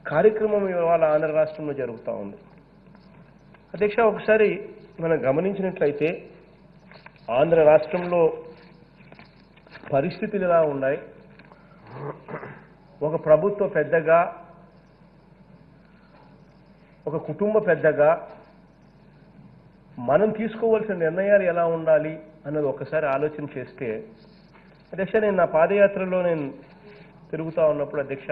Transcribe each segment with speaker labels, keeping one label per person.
Speaker 1: కార్యక్రమం ఇవాళ ఆంధ్ర రాష్ట్రంలో జరుగుతూ ఉంది అధ్యక్ష ఒకసారి మనం గమనించినట్లయితే ఆంధ్ర రాష్ట్రంలో పరిస్థితులు ఎలా ఉన్నాయి ఒక ప్రభుత్వ పెద్దగా ఒక కుటుంబ పెద్దగా మనం తీసుకోవాల్సిన నిర్ణయాలు ఎలా ఉండాలి అన్నది ఒకసారి ఆలోచన చేస్తే అధ్యక్ష నేను నా పాదయాత్రలో నేను తిరుగుతూ ఉన్నప్పుడు అధ్యక్ష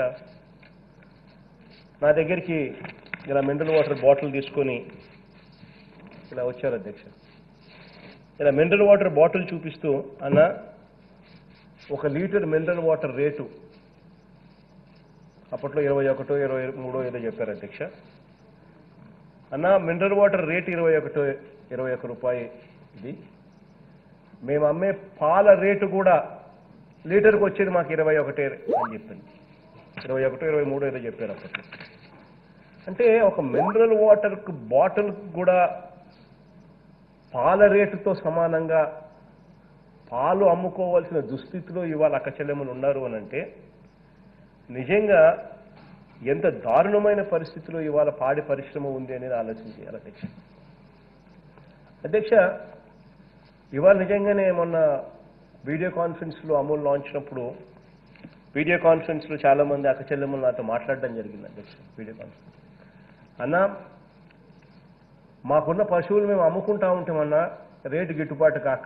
Speaker 1: నా దగ్గరికి ఇలా మినరల్ వాటర్ బాటిల్ తీసుకొని ఇలా వచ్చారు అధ్యక్ష ఇలా మినరల్ వాటర్ బాటిల్ చూపిస్తూ అన్న ఒక లీటర్ మినరల్ వాటర్ రేటు అప్పట్లో ఇరవై ఒకటో ఇరవై మూడో ఏదో చెప్పారు అధ్యక్ష అన్న మినరల్ వాటర్ రేట్ ఇరవై ఒకటో ఇరవై ఒక రూపాయి ఇది మేము అమ్మే పాల రేటు కూడా లీటర్కి వచ్చేది మాకు ఇరవై ఒకటే అని చెప్పింది ఇరవై ఒకటో ఇరవై మూడో ఏదో చెప్పారు అప్పట్లో అంటే ఒక మినరల్ వాటర్ బాటిల్ కూడా పాల రేటుతో సమానంగా పాలు అమ్ముకోవాల్సిన దుస్థితిలో ఇవాళ అక్కచెల్లెములు ఉన్నారు అని అంటే నిజంగా ఎంత దారుణమైన పరిస్థితిలో ఇవాళ పాడి పరిశ్రమ ఉంది అనేది ఆలోచన చేయాలి అధ్యక్ష అధ్యక్ష ఇవాళ నిజంగానే మొన్న వీడియో కాన్ఫరెన్స్లో అమూల్ లాంచినప్పుడు వీడియో కాన్ఫరెన్స్లో చాలా మంది అక్క చెల్లెమ్మలు నాతో మాట్లాడడం జరిగింది అధ్యక్ష వీడియో కాన్ఫరెన్స్ అన్న మాకున్న పశువులు మేము అమ్ముకుంటా ఉంటామన్నా రేటు గిట్టుబాటు కాక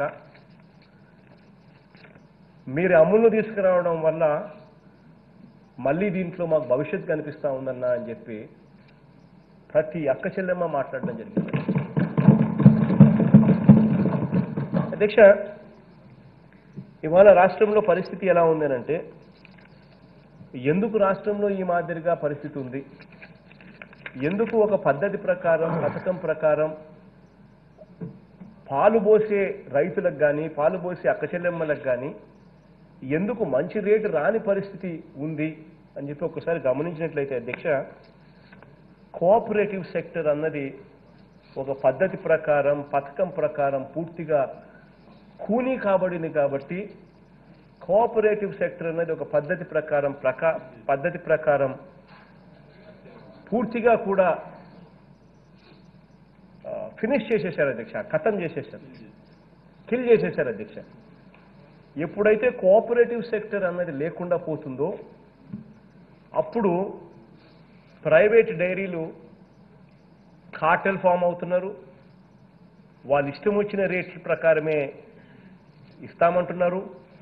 Speaker 1: మీరు అమ్ములు తీసుకురావడం వల్ల మళ్ళీ దీంట్లో మాకు భవిష్యత్తు కనిపిస్తా ఉందన్నా అని చెప్పి ప్రతి అక్క చెల్లెమ్మ మాట్లాడడం జరిగింది అధ్యక్ష ఇవాళ రాష్ట్రంలో పరిస్థితి ఎలా ఉందనంటే ఎందుకు రాష్ట్రంలో ఈ మాదిరిగా పరిస్థితి ఉంది ఎందుకు ఒక పద్ధతి ప్రకారం పథకం ప్రకారం పాలు పోసే రైతులకు కానీ పాలు పోసే అక్కచెల్లెమ్మలకు కానీ ఎందుకు మంచి రేటు రాని పరిస్థితి ఉంది అని చెప్పి ఒకసారి గమనించినట్లయితే అధ్యక్ష కోఆపరేటివ్ సెక్టర్ అన్నది ఒక పద్ధతి ప్రకారం పథకం ప్రకారం పూర్తిగా కూనీ కాబడింది కాబట్టి కోఆపరేటివ్ సెక్టర్ అనేది ఒక పద్ధతి ప్రకారం ప్రకా పద్ధతి ప్రకారం పూర్తిగా కూడా ఫినిష్ చేసేశారు అధ్యక్ష ఖతం చేసేశారు కిల్ చేసేశారు అధ్యక్ష ఎప్పుడైతే కోఆపరేటివ్ సెక్టర్ అన్నది లేకుండా పోతుందో అప్పుడు ప్రైవేట్ డైరీలు కార్టెల్ ఫామ్ అవుతున్నారు వాళ్ళు ఇష్టం వచ్చిన రేట్ల ప్రకారమే ఇస్తామంటున్నారు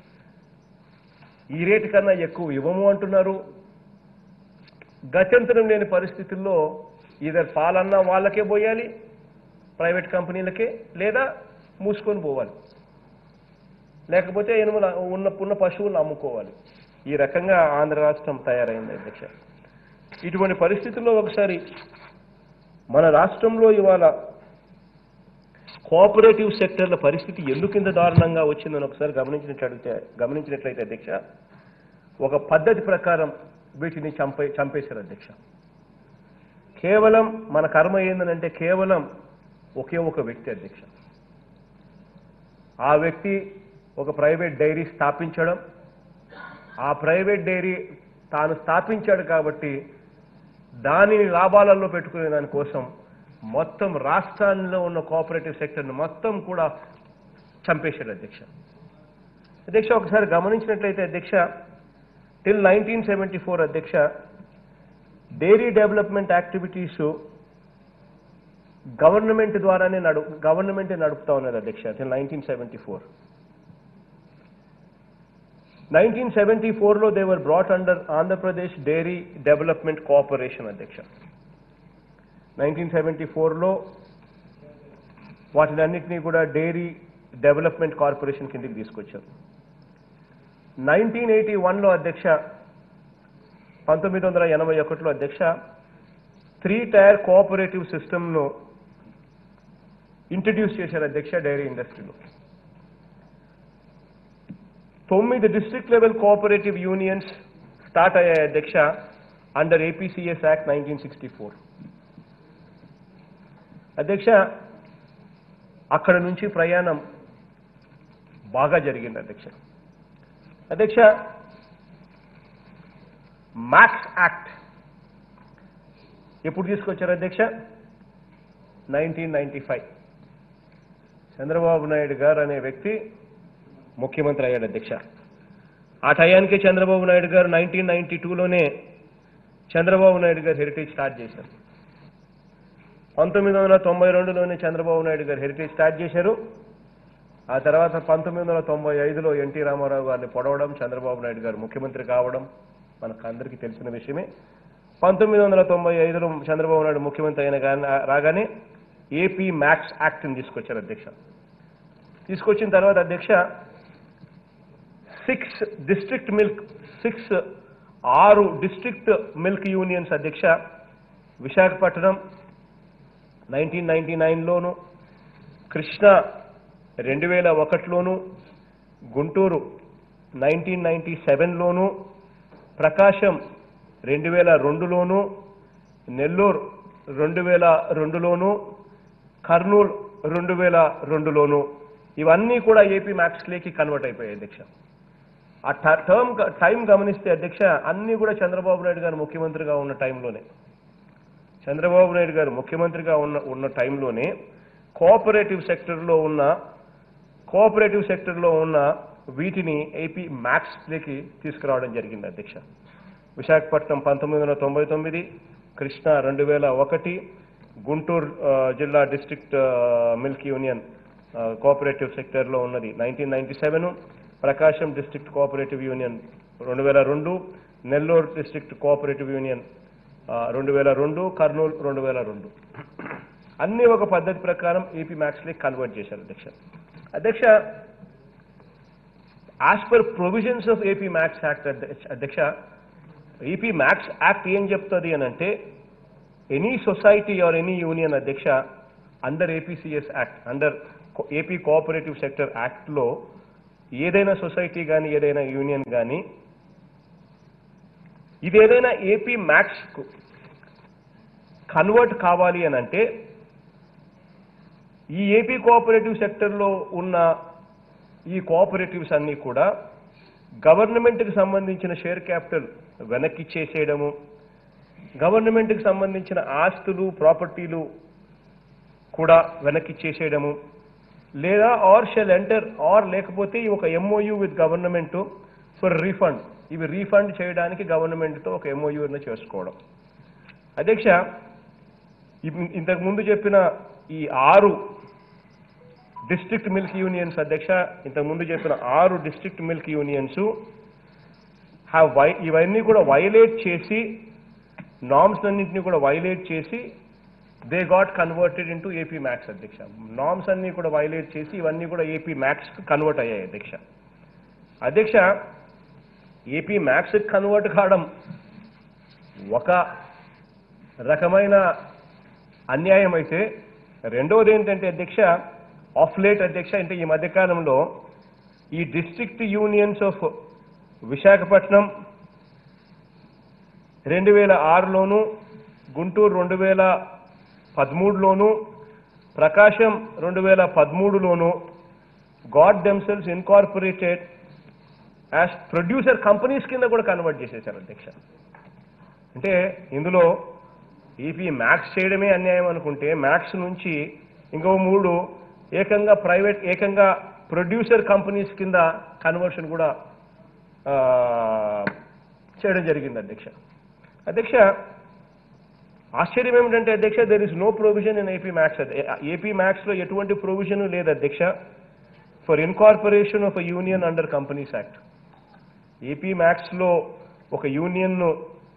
Speaker 1: ఈ రేటు కన్నా ఎక్కువ ఇవ్వము అంటున్నారు గత్యంతరం లేని పరిస్థితుల్లో ఇదర్ పాలన్నా వాళ్ళకే పోయాలి ప్రైవేట్ కంపెనీలకే లేదా మూసుకొని పోవాలి లేకపోతే ఎనుమల ఉన్న ఉన్న పశువులను అమ్ముకోవాలి ఈ రకంగా ఆంధ్ర రాష్ట్రం తయారైంది అధ్యక్ష ఇటువంటి పరిస్థితుల్లో ఒకసారి మన రాష్ట్రంలో ఇవాళ కోఆపరేటివ్ సెక్టర్ల పరిస్థితి ఎందుకు ఇంత దారుణంగా వచ్చిందని ఒకసారి గమనించినట్లయితే గమనించినట్లయితే అధ్యక్ష ఒక పద్ధతి ప్రకారం వీటిని చంపే చంపేశారు అధ్యక్ష కేవలం మన కర్మ ఏందనంటే కేవలం ఒకే ఒక వ్యక్తి అధ్యక్ష ఆ వ్యక్తి ఒక ప్రైవేట్ డైరీ స్థాపించడం ఆ ప్రైవేట్ డైరీ తాను స్థాపించాడు కాబట్టి దానిని లాభాలలో పెట్టుకునే దానికోసం మొత్తం రాష్ట్రాల్లో ఉన్న కోఆపరేటివ్ సెక్టర్ని మొత్తం కూడా చంపేశాడు అధ్యక్ష అధ్యక్ష ఒకసారి గమనించినట్లయితే అధ్యక్ష టిల్ నైన్టీన్ సెవెంటీ ఫోర్ అధ్యక్ష డైరీ డెవలప్మెంట్ యాక్టివిటీస్ గవర్నమెంట్ ద్వారానే నడు గవర్నమెంటే నడుపుతా ఉన్నది అధ్యక్ష till nineteen seventy four nineteen seventy ఫోర్లో they were brought under Andhra Pradesh dairy development cooperation అధ్యక్ష నైన్టీన్ సెవెంటీ ఫోర్లో వాటినన్నింటినీ కూడా డైరీ డెవలప్మెంట్ కార్పొరేషన్ కిందకి తీసుకొచ్చారు నైన్టీన్ ఎయిటీ వన్లో అధ్యక్ష పంతొమ్మిది వందల ఎనభై ఒకటిలో అధ్యక్ష త్రీ టైర్ కోఆపరేటివ్ సిస్టమ్ను ఇంట్రడ్యూస్ చేశారు అధ్యక్ష డైరీ ఇండస్ట్రీలో తొమ్మిది district level cooperative unions start అయ్యాయి అధ్యక్ష under APCS act nineteen sixty four అధ్యక్ష అక్కడ నుంచి ప్రయాణం బాగా జరిగింది అధ్యక్ష అధ్యక్ష మ్యాక్స్ యాక్ట్ ఎప్పుడు తీసుకొచ్చారు అధ్యక్ష nineteen ninety five Chandrababu Naidu గారు అనే వ్యక్తి ముఖ్యమంత్రి అయ్యాడు అధ్యక్ష ఆ టయానికి చంద్రబాబు నాయుడు గారు నైన్టీన్ నైన్టీ టూలోనే చంద్రబాబు నాయుడు గారు హెరిటేజ్ స్టార్ట్ చేశారు పంతొమ్మిది వందల తొంభై రెండులోనే చంద్రబాబు నాయుడు గారు హెరిటేజ్ స్టార్ట్ చేశారు ఆ తర్వాత పంతొమ్మిది వందల తొంభై ఐదులో ఎన్టీ రామారావు గారిని పొడవడం చంద్రబాబు నాయుడు గారు ముఖ్యమంత్రి కావడం మనకు అందరికీ తెలిసిన విషయమే పంతొమ్మిది వందల తొంభై ఐదులో చంద్రబాబు నాయుడు ముఖ్యమంత్రి అయిన గా- రాగానే ఏపీ మ్యాక్స్ యాక్ట్ని తీసుకొచ్చారు అధ్యక్ష తీసుకొచ్చిన తర్వాత అధ్యక్ష సిక్స్ డిస్ట్రిక్ట్ మిల్క్ సిక్స్ ఆరు డిస్ట్రిక్ట్ మిల్క్ యూనియన్స్ అధ్యక్ష విశాఖపట్నం నైన్టీన్ నైన్టీ నైన్లోను కృష్ణ రెండు వేల ఒకటిలోను గుంటూరు నైన్టీన్ నైన్టీ సెవెన్లోను ప్రకాశం రెండు వేల రెండులోను నెల్లూరు రెండు వేల రెండులోను కర్నూలు రెండు వేల రెండులోను ఇవన్నీ కూడా ఏపీ మ్యాక్స్లేకి కన్వర్ట్ అయిపోయాయి అధ్యక్ష ఆ ట- టర్మ్ గ- టైం గమనిస్తే అధ్యక్ష అన్నీ కూడా చంద్రబాబు నాయుడు గారు ముఖ్యమంత్రిగా ఉన్న టైంలోనే చంద్రబాబు నాయుడు గారు ముఖ్యమంత్రిగా ఉన్న ఉన్న టైంలోనే కోఆపరేటివ్ సెక్టర్లో ఉన్న కోఆపరేటివ్ సెక్టర్లో ఉన్న వీటిని ఏపీ మ్యాక్స్లోకి తీసుకురావడం జరిగింది అధ్యక్ష విశాఖపట్నం పంతొమ్మిది వందల తొంభై తొమ్మిది కృష్ణా రెండు వేల ఒకటి గుంటూరు ఆ, జిల్లా డిస్ట్రిక్ట్ ఆ, మిల్క్ యూనియన్ ఆ, కోఆపరేటివ్ సెక్టర్లో ఉన్నది nineteen ninety seven Prakasam district cooperative union రెండు వేల రెండు నెల్లూరు డిస్ట్రిక్ట్ కోఆపరేటివ్ యూనియన్ ఆ, రెండు వేల రెండు కర్నూలు రెండు వేల రెండు అన్ని ఒక పద్ధతి ప్రకారం ఏపీ మ్యాక్స్లీ కన్వర్ట్ చేశారు అధ్యక్ష అధ్యక్ష as per provisions of AP MACS act అధ్యక్ష ఏపీ మ్యాక్స్ యాక్ట్ ఏం చెప్తుంది అని అంటే any society or any union అధ్యక్ష under APCS act under AP cooperative sector యాక్ట్లో ఏదైనా సొసైటీ కానీ ఏదైనా యూనియన్ కానీ ఇది ఏదైనా ఏపీ మ్యాక్స్కు కన్వర్ట్ కావాలి అని అంటే ఈ ఏపీ కోఆపరేటివ్ సెక్టర్లో ఉన్న ఈ కోఆపరేటివ్స్ అన్నీ కూడా గవర్నమెంట్కి సంబంధించిన షేర్ క్యాపిటల్ వెనక్కి చేసేయడము గవర్నమెంట్కి సంబంధించిన ఆస్తులు ప్రాపర్టీలు కూడా వెనక్కి చేసేయడము లేదా ఆర్ షెల్ ఎంటర్ ఆర్ లేకపోతే ఈ ఒక MOU with government for refund ఇవి రీఫండ్ చేయడానికి గవర్నమెంట్తో ఒక ఎంఓయూని చేసుకోవడం అధ్యక్ష ఇప్- ఇంతకు ముందు చెప్పిన ఈ ఆరు డిస్ట్రిక్ట్ మిల్క్ యూనియన్స్ అధ్యక్ష ఇంతకు ముందు చెప్పిన ఆరు డిస్ట్రిక్ట్ మిల్క్ యూనియన్స్ హ్యావ్ వై ఇవన్నీ కూడా వైలేట్ చేసి నామ్స్ అన్నింటినీ కూడా వైలేట్ చేసి they got converted into AP MACS అధ్యక్ష నామ్స్ అన్ని కూడా వైలేట్ చేసి ఇవన్నీ కూడా ఏపీ మ్యాక్స్ కన్వర్ట్ అయ్యాయి అధ్యక్ష అధ్యక్ష ఏపీ మ్యాక్స్ కన్వర్ట్ కావడం ఒక రకమైన అన్యాయం అయితే రెండవది ఏంటంటే అధ్యక్ష ఆఫ్ లేట్ అధ్యక్ష అంటే ఈ మధ్యకాలంలో ఈ డిస్ట్రిక్ట్ యూనియన్స్ ఆఫ్ విశాఖపట్నం రెండు వేల ఆరులోను గుంటూరు రెండు వేల పదమూడులోను ప్రకాశం రెండు వేల పదమూడులోను got themselves incorporated as producer companies కింద కూడా కన్వర్ట్ చేసేశారు అధ్యక్ష అంటే ఇందులో ఈపీ మ్యాక్స్ చేయడమే అన్యాయం అనుకుంటే మ్యాక్స్ నుంచి ఇంకో మూడు ఏకంగా ప్రైవేట్ ఏకంగా ప్రొడ్యూసర్ కంపెనీస్ కింద కన్వర్షన్ కూడా ఆ, చేయడం జరిగింది అధ్యక్ష అధ్యక్ష ఆశ్చర్యం ఏమిటంటే అధ్యక్ష there is no provision in AP MACS ఏపీ మ్యాక్స్లో ఎటువంటి ప్రొవిజన్ లేదు అధ్యక్ష for incorporation of a union under companies act AP మ్యాక్స్లో ఒక యూనియన్ను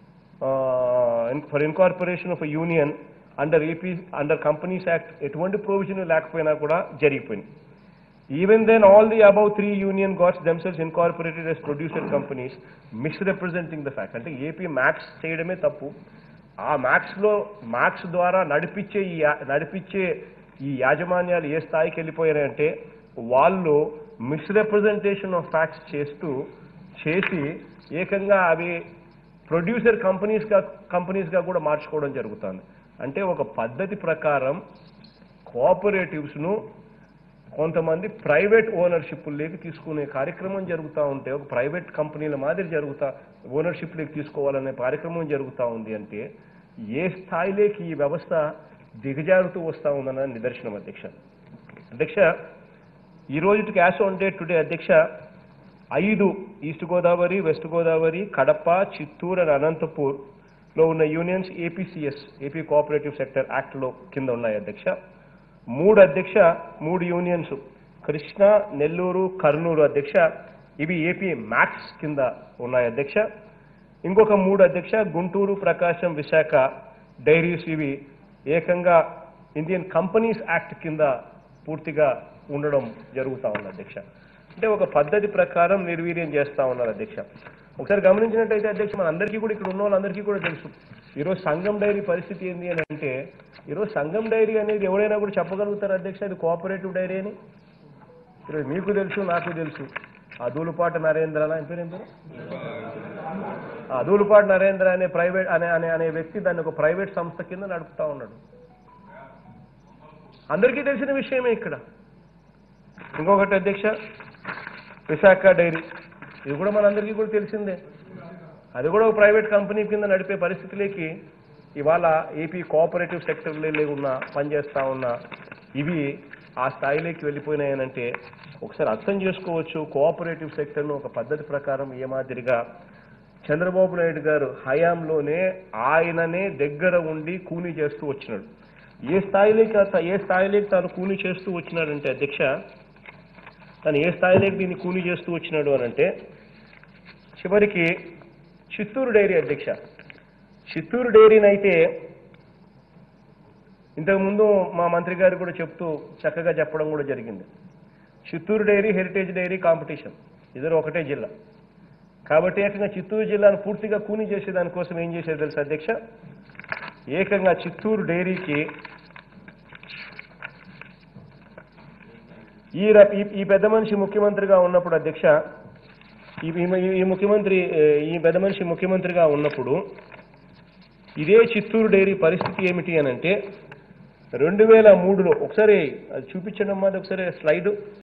Speaker 1: for incorporation of union under AP under companies act ఎటువంటి ప్రొవిజన్ లేకపోయినా కూడా జరిగిపోయింది even then all the above three union gots themselves incorporated as producer companies misrepresenting the fact అంటే AP MACS చేయడమే తప్పు ఆ మ్యాక్స్లో మ్యాక్స్ ద్వారా నడిపించే ఈ యా- నడిపించే ఈ యాజమాన్యాలు ఏ స్థాయికి వెళ్ళిపోయారంటే వాళ్ళు మిస్రిప్రజెంటేషన్ ఆఫ్ ఫ్యాక్ట్స్ చేస్తూ చేసి ఏకంగా అవి ప్రొడ్యూసర్ కంపెనీస్గా కంపెనీస్గా కూడా మార్చుకోవడం జరుగుతుంది అంటే ఒక పద్ధతి ప్రకారం కోఆపరేటివ్స్ను కొంతమంది ప్రైవేట్ ఓనర్షిప్లోకి తీసుకునే కార్యక్రమం జరుగుతూ ఉంటే ఒక ప్రైవేట్ కంపెనీల మాదిరి జరుగుతా ఓనర్షిప్లోకి తీసుకోవాలనే కార్యక్రమం జరుగుతూ ఉంది అంటే ఏ స్థాయిలోకి ఈ వ్యవస్థ దిగజారుతూ వస్తూ ఉందన్న నిదర్శనం అధ్యక్ష అధ్యక్ష ఈ రోజుకి క్యాష్ ఆన్ డేట్ టుడే అధ్యక్ష ఐదు east Godavari west Godavari Kadapa Chittoor and Anantapur లో ఉన్న unions APCS AP cooperative sector act లో కింద ఉన్నాయి అధ్యక్ష మూడు అధ్యక్ష మూడు యూనియన్స్ కృష్ణా నెల్లూరు కర్నూలు అధ్యక్ష ఇవి ఏపీ మ్యాక్స్ కింద ఉన్నాయి అధ్యక్ష ఇంకొక మూడు అధ్యక్ష గుంటూరు ప్రకాశం విశాఖ డైరీస్ ఇవి ఏకంగా ఇండియన్ కంపెనీస్ యాక్ట్ కింద పూర్తిగా ఉండడం జరుగుతూ ఉంది అధ్యక్ష అంటే ఒక పద్ధతి ప్రకారం నిర్వీర్యం చేస్తా ఉన్నారు అధ్యక్ష ఒకసారి గమనించినట్టయితే అధ్యక్ష మన అందరికీ కూడా ఇక్కడ ఉన్న వాళ్ళందరికీ కూడా తెలుసు ఈరోజు సంఘం డైరీ పరిస్థితి ఏంది అని అంటే ఈరోజు సంఘం డైరీ అనేది ఎవరైనా కూడా చెప్పగలుగుతారు అధ్యక్ష అది కోఆపరేటివ్ డైరీ అని ఈరోజు మీకు తెలుసు నాకు తెలుసు అదూలుపాట నరేంద్ర అని పేరు ఏం పేరు ఆ అదూలుపాటి నరేంద్ర అనే ప్రైవేట్ అనే అనే అనే వ్యక్తి దాన్ని ఒక ప్రైవేట్ సంస్థ కింద నడుపుతా ఉన్నాడు అందరికీ తెలిసిన విషయమే ఇక్కడ ఇంకొకటి అధ్యక్ష విశాఖ డైరీ ఇది కూడా మనందరికీ కూడా తెలిసిందే అది కూడా ఒక ప్రైవేట్ కంపెనీ కింద నడిపే పరిస్థితిలోకి ఇవాళ ఏపీ కోఆపరేటివ్ సెక్టర్లో ఉన్న పనిచేస్తా ఉన్న ఇవి ఆ స్థాయిలోకి వెళ్ళిపోయినాయనంటే ఒకసారి అర్థం చేసుకోవచ్చు కోఆపరేటివ్ సెక్టర్ను ఒక పద్ధతి ప్రకారం ఏ మాదిరిగా చంద్రబాబు నాయుడు గారు హయాంలోనే ఆయననే దగ్గర ఉండి కూనీ చేస్తూ వచ్చినాడు ఏ స్థాయిలోకి అత- ఏ స్థాయిలోకి తాను కూనీ చేస్తూ వచ్చినాడంటే అధ్యక్ష తను ఏ స్థాయిలోకి దీన్ని కూనీ చేస్తూ వచ్చినాడు అని అంటే చివరికి చిత్తూరు డైరీ అధ్యక్ష చిత్తూరు డైరీని అయితే ఇంతకుముందు మా మంత్రి గారు కూడా చెప్తూ చక్కగా చెప్పడం కూడా జరిగింది Chittoor dairy Heritage dairy competition ఇద్దరు ఒకటే జిల్లా కాబట్టి ఏకంగా చిత్తూరు జిల్లాను పూర్తిగా కూని చేసే దానికోసం ఏం చేసేది తెలుసు అధ్యక్ష ఏకంగా చిత్తూరు డైరీకి ఈ ర- ఈ- ఈ పెద్ద మనిషి ముఖ్యమంత్రిగా ఉన్నప్పుడు అధ్యక్ష ఈ ఈ- ఈ ముఖ్యమంత్రి ఏ, ఈ పెద్ద మనిషి ముఖ్యమంత్రిగా ఉన్నప్పుడు ఇదే చిత్తూరు డైరీ పరిస్థితి ఏమిటి అని అంటే రెండు వేల మూడులో ఒకసారి అది చూపించండి అమ్మా అది ఒకసారి స్లైడ్